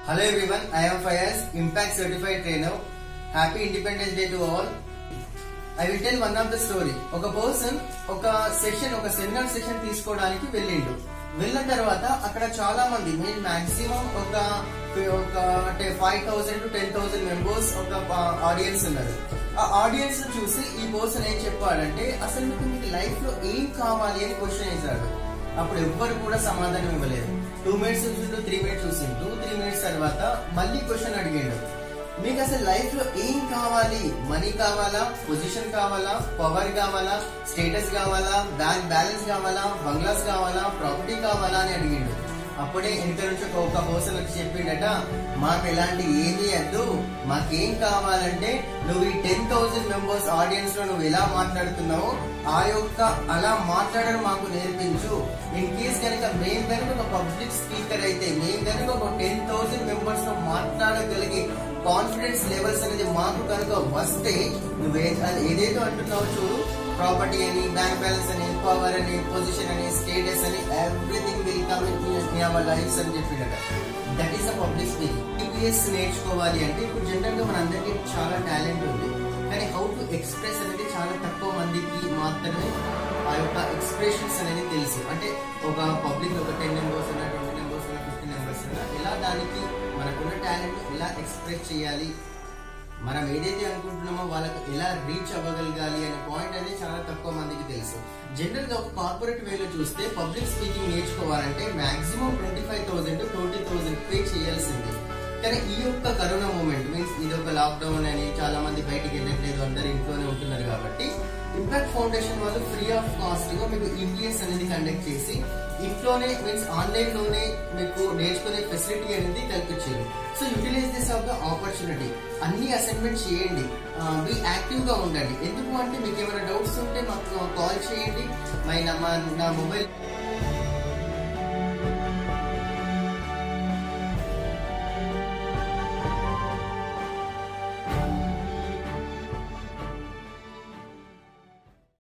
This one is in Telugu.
Hello everyone, I am Fayaz, Impact Certified Trainer. Happy Independence Day to all. I will tell one of the story ఒక పర్సన్ ఒక సెషన్ ఒక సెమినార్ సెషన్ తీసుకోవడానికి వెళ్ళిండు వెళ్ళిన తర్వాత అక్కడ చాలా మంది మెయిన్ మాక్సిమం ఒక ఒక అంటే five thousand to ten thousand members ఒక ఆడియన్స్ ఉన్నారు ఆ ఆడియన్స్ చూసి ఈ పర్సన్ ఏం చెప్పాడంటే అసలు మీకు మీకు లైఫ్ లో ఏం కావాలి అని క్వశ్చన్ వేశాడు అప్పుడు ఎవ్వరు కూడా సమాధానం ఇవ్వలేదు టూ మినిట్స్ చూసిండు త్రీ మినిట్స్ చూసిండు టూ త్రీ మినిట్స్ తర్వాత మళ్ళీ క్వశ్చన్ అడిగాడు మీకు అసలు లైఫ్ లో ఏం కావాలి మనీ కావాలా పొజిషన్ కావాలా పవర్ కావాలా స్టేటస్ కావాలా బ్యాంక్ బ్యాలెన్స్ కావాలా బంగ్లాస్ కావాలా ప్రాపర్టీ కావాలా అని అడిగిండు అప్పుడే వెనక నుంచి ఒక- ఒక పర్సన్ వచ్చి చెప్పిండట మాకు ఎలాంటి ఏమీ వద్దు మాకేం కావాలంటే నువ్వు ఈ టెన్ థౌసండ్ మెంబర్స్ ఆడియన్స్ లో నువ్వు ఎలా మాట్లాడుతున్నావో ఆ యొక్క అలా మాట్లాడడం మాకు నేర్పించు ఇన్ కేస్ కనుక మేము కనుక ఒక పబ్లిక్ స్పీకర్ అయితే మేము కనుక ఒక టెన్ థౌసండ్ మెంబర్స్ తో మాట్లాడగలిగే కాన్ఫిడెన్స్ లెవెల్స్ అనేది మాకు కనుక వస్తే నువ్వు ఏ- అది ఏదేదో అంటున్నావు చూడు ప్రాపర్టీ అని బ్యాంక్ బ్యాలెన్స్ అని పవర్ అని పొజిషన్ అని స్టేటస్ అని everything will come in our lifes అని చెప్పిండట that is the public speaking tips నేర్చుకోవాలి అంటే ఇప్పుడు జనరల్ గా మన అందరికీ చాలా టాలెంట్ ఉంది కానీ హౌ టు ఎక్స్ప్రెస్ అనేది చాలా తక్కువ మందికి మాత్రమే ఆ యొక్క ఎక్స్ప్రెషన్స్ అనేది తెలుసు అంటే ఒక పబ్లిక్ ఒక టెన్ మెంబర్స్ ఉన్న ట్వంటీ మెంబర్స్ ఉన్న ఫిఫ్టీ మెంబర్స్ ఉన్న ఎలా దానికి మనకున్న టాలెంట్ ఎలా ఎక్స్ప్రెస్ చేయాలి మనం ఏదైతే అనుకుంటున్నామో వాళ్ళకి ఎలా రీచ్ అవ్వగలగాలి అనే పాయింట్ అనేది చాలా తక్కువ మందికి తెలుసు జనరల్ గా కార్పొరేట్ వేలో చూస్తే పబ్లిక్ స్పీకింగ్ నేర్చుకోవాలంటే maximum twenty five thousand twenty thousand pay చేయాల్సిందే కానీ ఈ యొక్క కరోనా మూమెంట్ మీన్స్ ఇది ఒక లాక్డౌన్ అని చాలా మంది బయటికి వెళ్ళట్లేదు అందరు ఇంట్లోనే ఉంటున్నారు కాబట్టి ఇంపాక్ట్ ఫౌండేషన్ వాళ్ళు ఫ్రీ ఆఫ్ కాస్ట్ గా మీకు ఈపీఎస్ అనేది కండక్ట్ చేసి ఇంట్లోనే మీన్స్ ఆన్లైన్ లోనే మీకు నేర్చుకునే ఫెసిలిటీ అనేది కల్పించారు so utilize this of the opportunity అన్ని అసైన్మెంట్ చేయండి మీ యాక్టివ్ గా ఉండండి ఎందుకు అంటే మీకు ఏమైనా డౌట్స్ ఉంటే మాకు కాల్ చేయండి మై నా మా- నా మొబైల్